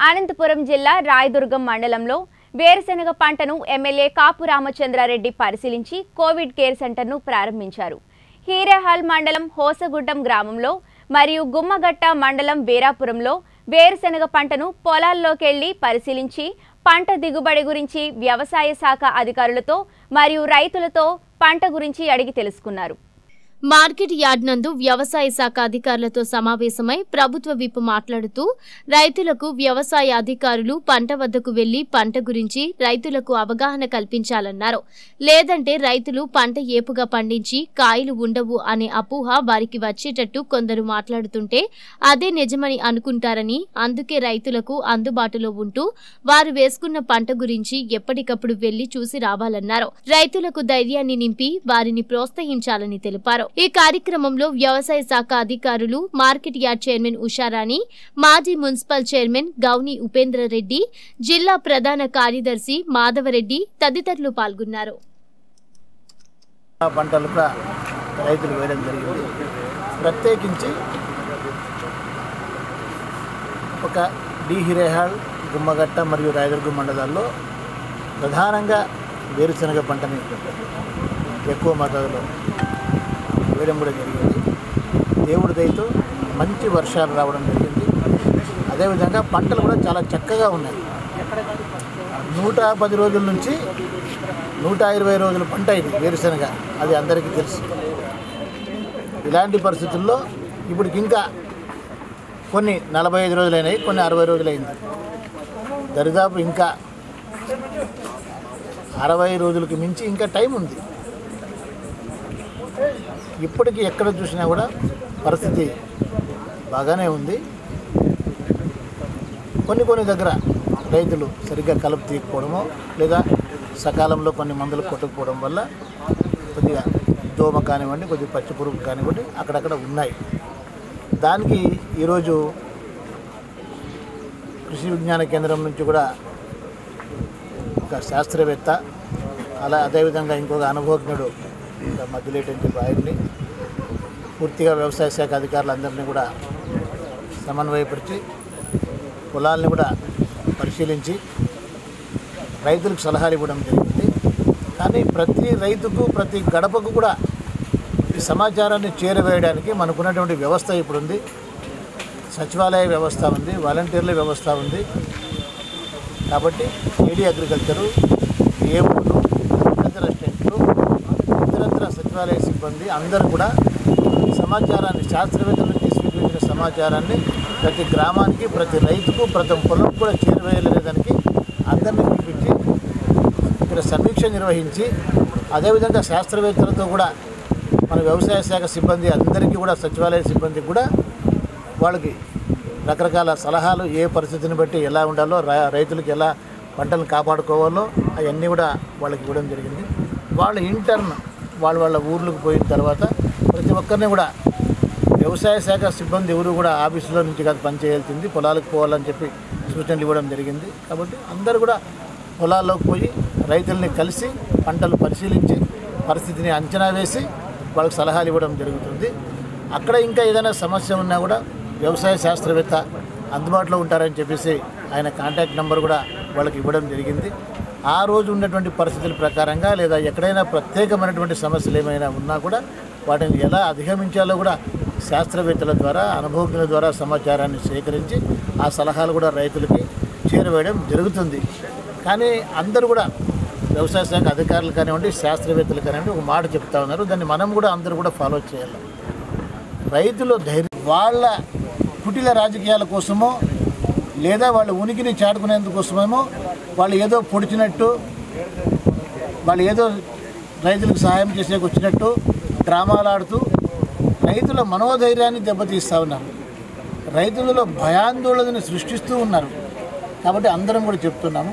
అనంతపురం జిల్లా రాయదుర్గం మండలంలో వేరుశెనగ పంటను ఎమ్మెల్యే కాపు రామచంద్రారెడ్డి పరిశీలించి కోవిడ్ కేర్ సెంటర్ను ప్రారంభించారు హీరేహల్ మండలం హోసగుడ్డం గ్రామంలో మరియు గుమ్మగట్ట మండలం వీరాపురంలో వేరుశెనగ పంటను పొలాల్లోకెళ్లి పరిశీలించి పంట దిగుబడి గురించి వ్యవసాయ శాఖ అధికారులతో మరియు రైతులతో పంట గురించి అడిగి తెలుసుకున్నారు మార్కెట్ యార్డ్ నందు వ్యవసాయ శాఖ అధికారులతో సమావేశమై ప్రభుత్వ విప్ మాట్లాడుతూ రైతులకు వ్యవసాయ అధికారులు పంట వద్దకు వెళ్లి పంట గురించి రైతులకు అవగాహన కల్పించాలన్నారు లేదంటే రైతులు పంట ఏపుగా పండించి కాయలు ఉండవు అనే అపోహ వారికి వచ్చేటట్టు కొందరు మాట్లాడుతుంటే అదే నిజమని అనుకుంటారని అందుకే రైతులకు అందుబాటులో ఉంటూ వారు వేసుకున్న పంట గురించి ఎప్పటికప్పుడు వెళ్లి చూసి రావాలన్నారు రైతులకు ధైర్యాన్ని నింపి వారిని ప్రోత్సహించాలని తెలిపారు ఈ కార్యక్రమంలో వ్యవసాయ శాఖ అధికారులు మార్కెట్ యార్డ్ చైర్మన్ ఉషారాణి మాజీ మున్సిపల్ చైర్మన్ గౌని ఉపేంద్ర రెడ్డి జిల్లా ప్రధాన కార్యదర్శి మాధవరెడ్డి తదితరులు పాల్గొన్నారు పంటలు కూడా రైతులు వేయడం జరిగింది ప్రత్యేకించి ఒక డి హిరేహాల్ గుమ్మగట్ట మరియు రాయదుర్గం మండలాల్లో ప్రధానంగా వేరుశనగ పంటని ఎక్కువ మోతాదులో వేయడం కూడా జరిగింది దేవుడి దయతో మంచి వర్షాలు రావడం జరిగింది అదేవిధంగా పంటలు కూడా చాలా చక్కగా ఉన్నాయి నూట పది రోజుల నుంచి నూట ఇరవై రోజుల పంట ఇది వేరుశనగ అది అందరికీ తెలుసు ఇలాంటి పరిస్థితుల్లో ఇప్పటికి ఇంకా కొన్ని నలభై ఐదు రోజులైనాయి కొన్ని అరవై రోజులైంది దరిదాపు ఇంకా అరవై రోజులకి మించి ఇంకా టైం ఉంది ఇప్పటికి ఎక్కడ చూసినా కూడా పరిస్థితి బాగానే ఉంది కొన్ని కొన్ని దగ్గర రైతులు సరిగ్గా కలుపు తీయకపోవడమో లేదా సకాలంలో కొన్ని మందులు కొట్టకపోవడం వల్ల కొద్దిగా దోమ కానివ్వండి కొద్దిగా పచ్చి పురుగు కానివ్వండి అక్కడక్కడ ఉన్నాయి దానికి ఈరోజు కృషి విజ్ఞాన కేంద్రం నుంచి కూడా ఒక శాస్త్రవేత్త అలా అదేవిధంగా ఇంకొక అనుభవజ్ఞుడు ఇంకా మధ్యలేటని చెప్పి ఆయన్ని పూర్తిగా వ్యవసాయ శాఖ అధికారులందరినీ కూడా సమన్వయపరిచి పొలాల్ని కూడా పరిశీలించి రైతులకు సలహాలు ఇవ్వడం జరిగింది కానీ ప్రతి రైతుకు ప్రతి గడపకు కూడా ఈ సమాచారాన్ని చేరవేయడానికి మనకున్నటువంటి వ్యవస్థ ఇప్పుడు ఉంది సచివాలయ వ్యవస్థ ఉంది వాలంటీర్ల వ్యవస్థ ఉంది కాబట్టి ఏడీ అగ్రికల్చరు ఏఓలు అగ్రికల్చర్ అసిస్టెంట్లు ఇతరత్ర సచివాలయ సిబ్బంది అందరూ కూడా సమాచారాన్ని శాస్త్రవేత్తల నుంచి స్వీకరించిన సమాచారాన్ని ప్రతి గ్రామానికి ప్రతి రైతుకు ప్రతి పొలం కూడా చేరువేయలేదానికి అందరినీ పిలిపించి ఇక్కడ సమీక్ష నిర్వహించి అదేవిధంగా శాస్త్రవేత్తలతో కూడా మన వ్యవసాయ శాఖ సిబ్బంది అందరికీ కూడా సచివాలయ సిబ్బందికి కూడా వాళ్ళకి రకరకాల సలహాలు ఏ పరిస్థితిని బట్టి ఎలా ఉండాలో ర- రైతులకు ఎలా పంటలను కాపాడుకోవాలో అవన్నీ కూడా వాళ్ళకి ఇవ్వడం జరిగింది వాళ్ళ ఇంటర్న్ వాళ్ళ వాళ్ళ ఊర్లకు పోయిన తర్వాత ప్రతి ఒక్కరిని కూడా వ్యవసాయ శాఖ సిబ్బంది ఎవరు కూడా ఆఫీసులో నుంచి కాదు పనిచేయాల్సింది పొలాలకు పోవాలని చెప్పి సూచనలు ఇవ్వడం జరిగింది కాబట్టి అందరూ కూడా పొలాల్లోకి పోయి రైతుల్ని కలిసి పంటలు పరిశీలించి పరిస్థితిని అంచనా వేసి వాళ్ళకి సలహాలు ఇవ్వడం జరుగుతుంది అక్కడ ఇంకా ఏదైనా సమస్య ఉన్నా కూడా వ్యవసాయ శాస్త్రవేత్త అందుబాటులో ఉంటారని చెప్పేసి ఆయన కాంటాక్ట్ నెంబర్ కూడా వాళ్ళకి ఇవ్వడం జరిగింది ఆ రోజు ఉన్నటువంటి పరిస్థితుల ప్రకారంగా లేదా ఎక్కడైనా ప్రత్యేకమైనటువంటి సమస్యలు ఏమైనా ఉన్నా కూడా వాటిని ఎలా అధిగమించాలో కూడా శాస్త్రవేత్తల ద్వారా అనుభవజ్ఞుల ద్వారా సమాచారాన్ని సేకరించి ఆ సలహాలు కూడా రైతులకి చేరవేయడం జరుగుతుంది కానీ అందరూ కూడా వ్యవసాయ శాఖ అధికారులు కానివ్వండి శాస్త్రవేత్తలు కానివ్వండి ఒక మాట చెప్తా ఉన్నారు దాన్ని మనం కూడా అందరూ కూడా ఫాలో చేయాలి రైతులు ధైర్యం వాళ్ళ కుటిల రాజకీయాల కోసమో లేదా వాళ్ళ ఉనికిని చాటుకునేందుకోసమేమో వాళ్ళు ఏదో పొడిచినట్టు వాళ్ళు ఏదో రైతులకు సహాయం చేసేకి వచ్చినట్టు డ్రామాలు ఆడుతూ రైతుల మనోధైర్యాన్ని దెబ్బతీస్తూ ఉన్నారు రైతులలో భయాందోళనని సృష్టిస్తూ ఉన్నారు కాబట్టి అందరం కూడా చెప్తున్నాము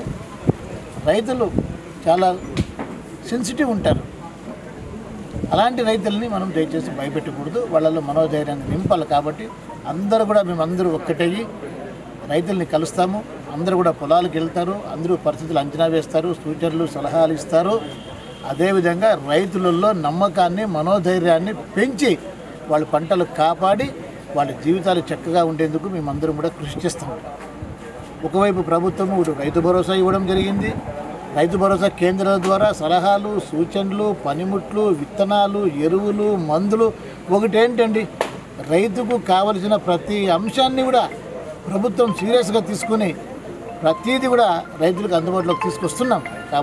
రైతులు చాలా సెన్సిటివ్ ఉంటారు అలాంటి రైతుల్ని మనం దయచేసి భయపెట్టకూడదు వాళ్ళలో మనోధైర్యాన్ని నింపాలి కాబట్టి అందరూ కూడా మేము అందరూ ఒక్కటయ్యి రైతుల్ని కలుస్తాము అందరూ కూడా పొలాలకు వెళ్తారు అందరూ పరిస్థితులు అంచనా వేస్తారు సూచనలు సలహాలు ఇస్తారు అదేవిధంగా రైతులలో నమ్మకాన్ని మనోధైర్యాన్ని పెంచి వాళ్ళ పంటలు కాపాడి వాళ్ళ జీవితాలు చక్కగా ఉండేందుకు మేమందరం కూడా కృషి చేస్తాం ఒకవైపు ప్రభుత్వం ఇటు రైతు భరోసా ఇవ్వడం జరిగింది రైతు భరోసా కేంద్రాల ద్వారా సలహాలు సూచనలు పనిముట్లు విత్తనాలు ఎరువులు మందులు ఒకటేంటండి రైతుకు కావలసిన ప్రతి అంశాన్ని కూడా ప్రభుత్వం సీరియస్గా తీసుకుని ప్రతిదీ కూడా రైతులకు అందుబాటులోకి తీసుకొస్తున్నాం